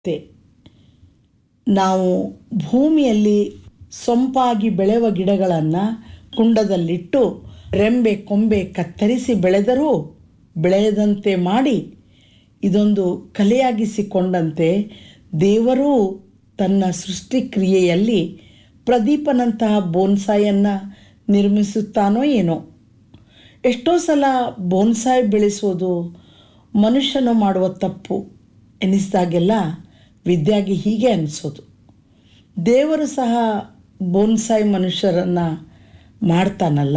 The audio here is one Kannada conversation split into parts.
ತೆ ನಾವು ಭೂಮಿಯಲ್ಲಿ ಸೊಂಪಾಗಿ ಬೆಳೆಯುವ ಗಿಡಗಳನ್ನು ಕುಂಡದಲ್ಲಿಟ್ಟು ರೆಂಬೆ ಕೊಂಬೆ ಕತ್ತರಿಸಿ ಬೆಳೆದರೂ ಬೆಳೆಯದಂತೆ ಮಾಡಿ ಇದೊಂದು ಕಲೆಯಾಗಿಸಿಕೊಂಡಂತೆ ದೇವರೂ ತನ್ನ ಸೃಷ್ಟಿಕ್ರಿಯೆಯಲ್ಲಿ ಪ್ರದೀಪನಂತಹ ಬೋನ್ಸಾಯನ್ನು ನಿರ್ಮಿಸುತ್ತಾನೋ ಏನೋ ಎಷ್ಟೋ ಸಲ ಬೋನ್ಸಾಯ್ ಬೆಳೆಸೋದು ಮನುಷ್ಯನು ಮಾಡುವ ತಪ್ಪು ಎನಿಸಿದಾಗೆಲ್ಲ ವಿದ್ಯಾಗಿ ಹೀಗೆ ಅನಿಸೋದು ದೇವರು ಸಹ ಬೋನ್ಸಾಯ್ ಮನುಷ್ಯರನ್ನು ಮಾಡ್ತಾನಲ್ಲ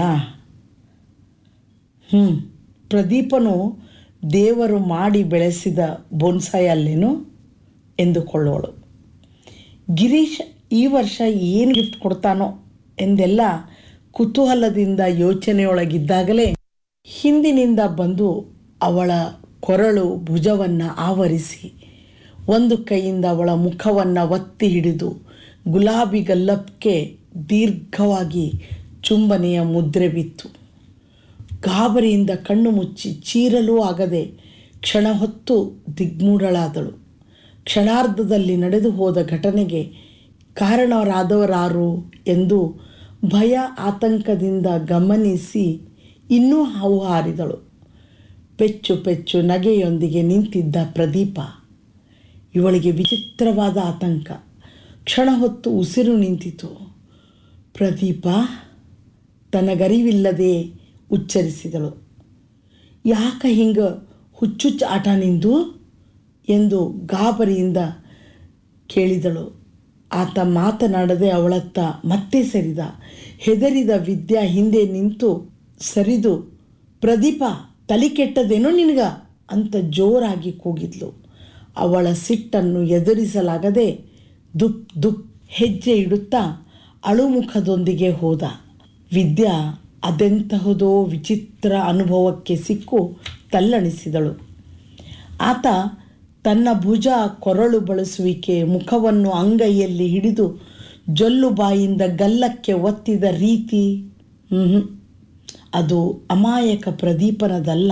ಹ್ಞೂ ಪ್ರದೀಪನು ದೇವರು ಮಾಡಿ ಬೆಳೆಸಿದ ಬೋನ್ಸಾಯ್ ಅಲ್ಲೇನು ಎಂದುಕೊಳ್ಳೋಳು ಗಿರೀಶ್ ಈ ವರ್ಷ ಏನು ಗಿಫ್ಟ್ ಕೊಡ್ತಾನೋ ಎಂದೆಲ್ಲ ಕುತೂಹಲದಿಂದ ಯೋಚನೆಯೊಳಗಿದ್ದಾಗಲೇ ಹಿಂದಿನಿಂದ ಬಂದು ಅವಳ ಕೊರಳು ಭುಜವನ್ನು ಆವರಿಸಿ ಒಂದು ಕೈಯಿಂದ ಅವಳ ಮುಖವನ್ನು ಒತ್ತಿ ಹಿಡಿದು ಗುಲಾಬಿ ಗಲ್ಲಕ್ಕೆ ದೀರ್ಘವಾಗಿ ಚುಂಬನೆಯ ಮುದ್ರೆ ಬಿತ್ತು ಗಾಬರಿಯಿಂದ ಕಣ್ಣು ಮುಚ್ಚಿ ಚೀರಲೂ ಆಗದೆ ಕ್ಷಣ ಹೊತ್ತು ದಿಗ್ಮೂಢಳಾದಳು ಕ್ಷಣಾರ್ಧದಲ್ಲಿ ನಡೆದು ಹೋದ ಘಟನೆಗೆ ಕಾರಣರಾದವರಾರು ಎಂದು ಭಯ ಆತಂಕದಿಂದ ಗಮನಿಸಿ ಇನ್ನೂ ಹಾವು ಹಾರಿದಳು ಪೆಚ್ಚು ಪೆಚ್ಚು ನಗೆಯೊಂದಿಗೆ ನಿಂತಿದ್ದ ಪ್ರದೀಪ ಇವಳಿಗೆ ವಿಚಿತ್ರವಾದ ಆತಂಕ ಕ್ಷಣ ಹೊತ್ತು ಉಸಿರು ನಿಂತಿತು ಪ್ರದೀಪ ತನಗರಿವಿಲ್ಲದೆ ಉಚ್ಚರಿಸಿದಳು ಯಾಕ ಹಿಂಗೆ ಹುಚ್ಚುಚ್ಚ ಆಟ ನಿಂದು ಎಂದು ಗಾಬರಿಯಿಂದ ಕೇಳಿದಳು ಆತ ಮಾತನಾಡದೆ ಅವಳತ್ತ ಮತ್ತೆ ಸರಿದ ಹೆದರಿದ ವಿದ್ಯಾ ಹಿಂದೆ ನಿಂತು ಸರಿದು ಪ್ರದೀಪ ತಲೆ ಕೆಟ್ಟದೇನೋ ನಿನಗ ಅಂತ ಜೋರಾಗಿ ಕೂಗಿದ್ಲು ಅವಳ ಸಿಟ್ಟನ್ನು ಎದುರಿಸಲಾಗದೆ ದುಪ್ ದುಪ್ ಹೆಜ್ಜೆ ಇಡುತ್ತಾ ಅಳುಮುಖದೊಂದಿಗೆ ಹೋದ ವಿದ್ಯಾ ಅದೆಂತಹದೋ ವಿಚಿತ್ರ ಅನುಭವಕ್ಕೆ ಸಿಕ್ಕು ತಲ್ಲಣಿಸಿದಳು ಆತ ತನ್ನ ಭುಜ ಕೊರಳು ಬಳಸುವಿಕೆ ಮುಖವನ್ನು ಅಂಗೈಯಲ್ಲಿ ಹಿಡಿದು ಜೊಲ್ಲು ಬಾಯಿಂದ ಗಲ್ಲಕ್ಕೆ ಒತ್ತಿದ ರೀತಿ ಹ್ಞೂ ಅದು ಅಮಾಯಕ ಪ್ರದೀಪನದಲ್ಲ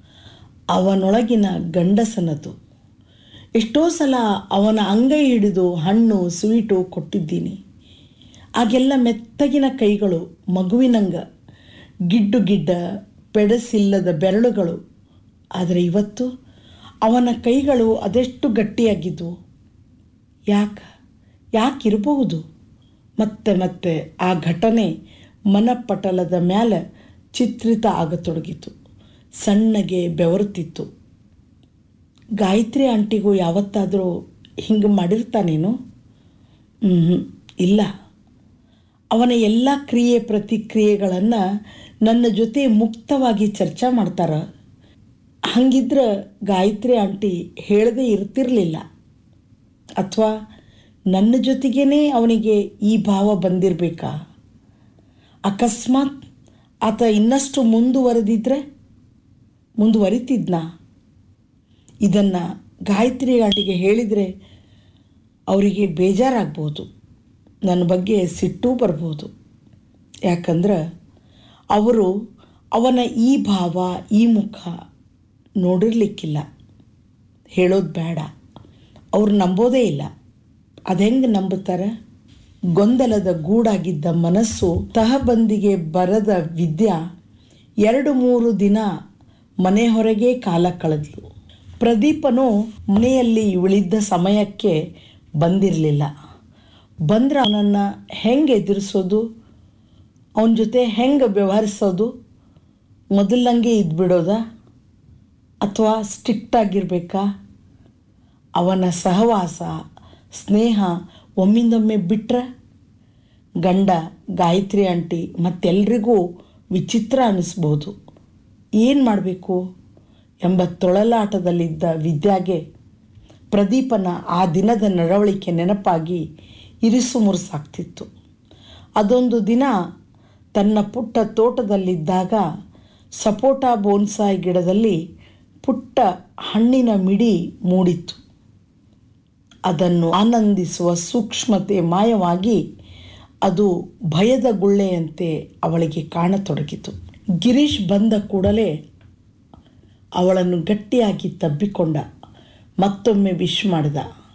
ಅವನೊಳಗಿನ ಗಂಡಸನದು ಎಷ್ಟೋ ಸಲ ಅವನ ಅಂಗೈ ಹಿಡಿದು ಹಣ್ಣು ಸ್ವೀಟು ಕೊಟ್ಟಿದ್ದೀನಿ ಆಗೆಲ್ಲ ಮೆತ್ತಗಿನ ಕೈಗಳು ಮಗುವಿನಂಗ ಗಿಡ್ಡು ಗಿಡ್ಡ ಪೆಡಸಿಲ್ಲದ ಬೆರಳುಗಳು ಆದರೆ ಇವತ್ತು ಅವನ ಕೈಗಳು ಅದೆಷ್ಟು ಗಟ್ಟಿಯಾಗಿದ್ವು ಯಾಕೆ ಯಾಕಿರಬಹುದು ಮತ್ತೆ ಮತ್ತೆ ಆ ಘಟನೆ ಮನಪಟಲದ ಮ್ಯಾಲೆ ಚಿತ್ರಿತ ಆಗತೊಡಗಿತು ಸಣ್ಣಗೆ ಬೆವರುತ್ತಿತ್ತು ಗಾಯತ್ರಿ ಆಂಟಿಗೂ ಯಾವತ್ತಾದರೂ ಹಿಂಗೆ ಮಾಡಿರ್ತಾನೇನು ಹ್ಞೂ ಇಲ್ಲ ಅವನ ಎಲ್ಲ ಕ್ರಿಯೆ ಪ್ರತಿಕ್ರಿಯೆಗಳನ್ನು ನನ್ನ ಜೊತೆ ಮುಕ್ತವಾಗಿ ಚರ್ಚೆ ಮಾಡ್ತಾರ ಹಂಗಿದ್ರೆ ಗಾಯತ್ರಿ ಆಂಟಿ ಹೇಳದೇ ಇರ್ತಿರಲಿಲ್ಲ ಅಥವಾ ನನ್ನ ಜೊತೆಗೇ ಅವನಿಗೆ ಈ ಭಾವ ಬಂದಿರಬೇಕಾ ಅಕಸ್ಮಾತ್ ಆತ ಇನ್ನಷ್ಟು ಮುಂದುವರೆದಿದ್ರೆ ಮುಂದುವರಿತಿದ್ನಾ ಇದನ್ನು ಗಾಯತ್ರಿ ಆಂಟಿಗೆ ಹೇಳಿದರೆ ಅವರಿಗೆ ಬೇಜಾರಾಗ್ಬೋದು ನನ್ನ ಬಗ್ಗೆ ಸಿಟ್ಟೂ ಬರ್ಬೋದು ಯಾಕಂದ್ರೆ ಅವರು ಅವನ ಈ ಭಾವ ಈ ಮುಖ ನೋಡಿರ್ಲಿಕ್ಕಿಲ್ಲ ಹೇಳೋದು ಬೇಡ ಅವ್ರು ನಂಬೋದೇ ಇಲ್ಲ ಅದೆಂಗೆ ನಂಬುತ್ತಾರೆ ಗೊಂದಲದ ಗೂಡಾಗಿದ್ದ ಮನಸ್ಸು ತಹಬಂದಿಗೆ ಬರದ ವಿದ್ಯಾ ಎರಡು ಮೂರು ದಿನ ಮನೆ ಹೊರಗೆ ಕಾಲ ಕಳೆದ್ಲು ಪ್ರದೀಪನು ಮನೆಯಲ್ಲಿ ಉಳಿದ್ದ ಸಮಯಕ್ಕೆ ಬಂದಿರಲಿಲ್ಲ ಬಂದ್ರೆ ಅವನನ್ನು ಹೆಂಗೆ ಎದುರಿಸೋದು ಅವನ ಜೊತೆ ಹೆಂಗೆ ವ್ಯವಹರಿಸೋದು ಮೊದಲಂಗೆ ಇದ್ಬಿಡೋದ ಅಥವಾ ಸ್ಟ್ರಿಕ್ಟ್ ಆಗಿರಬೇಕಾ ಅವನ ಸಹವಾಸ ಸ್ನೇಹ ಒಮ್ಮಿಂದೊಮ್ಮೆ ಬಿಟ್ಟರೆ ಗಂಡ ಗಾಯತ್ರಿ ಆಂಟಿ ಮತ್ತೆಲ್ರಿಗೂ ವಿಚಿತ್ರ ಅನ್ನಿಸ್ಬೋದು ಏನು ಮಾಡಬೇಕು ಎಂಬ ತೊಳಲಾಟದಲ್ಲಿದ್ದ ವಿದ್ಯಾಗೆ ಪ್ರದೀಪನ ಆ ದಿನದ ನಡವಳಿಕೆ ನೆನಪಾಗಿ ಇರಿಸು ಮುರುಸಾಗ್ತಿತ್ತು ಅದೊಂದು ದಿನ ತನ್ನ ಪುಟ್ಟ ತೋಟದಲ್ಲಿದ್ದಾಗ ಸಪೋಟ ಬೋನ್ಸಾಯ್ ಗಿಡದಲ್ಲಿ ಪುಟ್ಟ ಹಣ್ಣಿನ ಮಿಡಿ ಮೂಡಿತ್ತು ಅದನ್ನು ಆನಂದಿಸುವ ಸೂಕ್ಷ್ಮತೆ ಮಾಯವಾಗಿ ಅದು ಭಯದ ಗುಳ್ಳೆಯಂತೆ ಅವಳಿಗೆ ಕಾಣತೊಡಗಿತು ಗಿರೀಶ್ ಬಂದ ಕೂಡಲೇ ಅವಳನ್ನು ಗಟ್ಟಿಯಾಗಿ ತಬ್ಬಿಕೊಂಡ ಮತ್ತೊಮ್ಮೆ ವಿಶ್ ಮಾಡಿದ